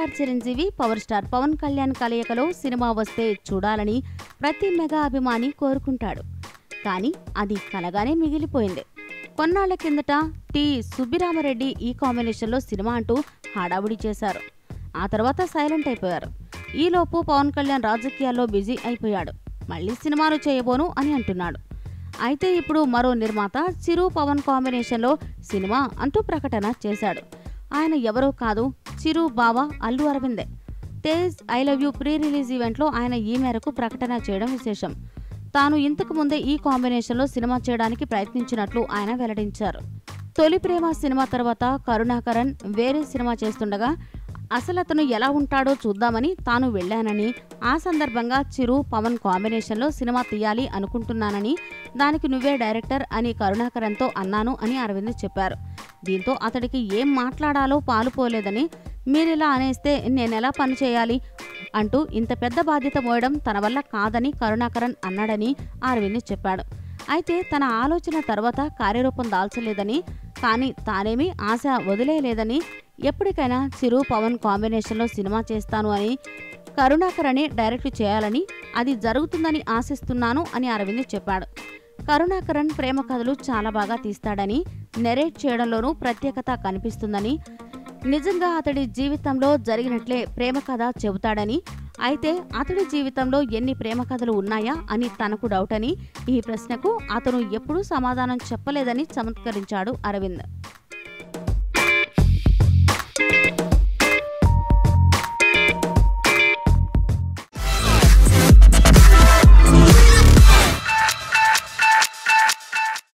star Chiranjeevi power star Pawan Kalyan కలయికలో cinema వస్తే చూడాలని ప్రతి మెగా అభిమాని కోరుకుంటాడు కానీ అది కలగానే మిగిలిపోయింది కొన్నాళ్ల కిందట టి సుబ్బిరామరెడ్డి ఈ కాంబినేషన్లో సినిమా అంటూ హడావుడి చేశారు ఆ తర్వాత సైలెంట్ అయిపోయారు ఈలోపు పవన్ కళ్యాణ్ రాజకీయాల్లో బిజీ అయిపోయాడు మళ్ళీ సినిమాలు చేయబోను అని అంటున్నాడు అయితే ఇప్పుడు మరో నిర్మాత చిరు పవన్ కాంబినేషన్లో సినిమా అంటూ ప్రకటన చేశాడు ఆయన ఎవరో కాదు చిరు బావ అల్లు అరవిందే Tej I love you pre release ఈవెంట్లో ఆయన ఈ మేరకు ప్రకటన చేయడం విశేషం తాను ఇంతకు ముందే ఈ కాంబినేషన్లో సినిమా చేయడానికి ప్రయత్నించినట్లు ఆయన వెల్లడించారు తొలి ప్రేమ సినిమా తర్వాత కరుణాకరన్ వేరే సినిమా చేస్తుండగా అసలు అతను ఎలా ఉంటాడో చూద్దామని తాను వెళ్ళానని ఆ సందర్భంగా చిరు పవన్ కాంబినేషన్లో సినిమా తీయాలి అనుకుంటున్నానని దానికి నువ్వే డైరెక్టర్ అని కరుణాకరన్తో అన్నాను అని అరవింద్ చెప్పారు దీంతో అతడికి ఏం మాట్లాడాలో పాలుపోలేదని మీరిలా అనేస్తే నేనెలా పని చేయాలి అంటూ ఇంత పెద్ద బాధ్యత మోయడం తన వల్ల కాదని కరుణాకరన్ అన్నాడని అరవింద్ చెప్పాడు అయితే తన ఆలోచన తర్వాత కార్యరూపం దాల్చలేదని కానీ తానేమీ ఆశ వదిలేయలేదని ఎప్పటికైనా చిరు పవన్ కాంబినేషన్లో సినిమా చేస్తాను అని కరుణాకరనే డైరెక్ట్ చేయాలని అది జరుగుతుందని ఆశిస్తున్నాను అని అరవింద్ చెప్పాడు కరుణాకరన్ ప్రేమ కథలు చాలా బాగా తీస్తాడని నెరేట్ చేయడంలోనూ ప్రత్యేకత కనిపిస్తుందని నిజంగా అతడి జీవితంలో జరిగినట్లే ప్రేమ కథ చెబుతాడని అయితే అతడి జీవితంలో ఎన్ని ప్రేమ కథలు ఉన్నాయా అని తనకు డౌట్ అని ఈ ప్రశ్నకు అతను ఎప్పుడూ సమాధానం చెప్పలేదని చమత్కరించాడు అరవింద్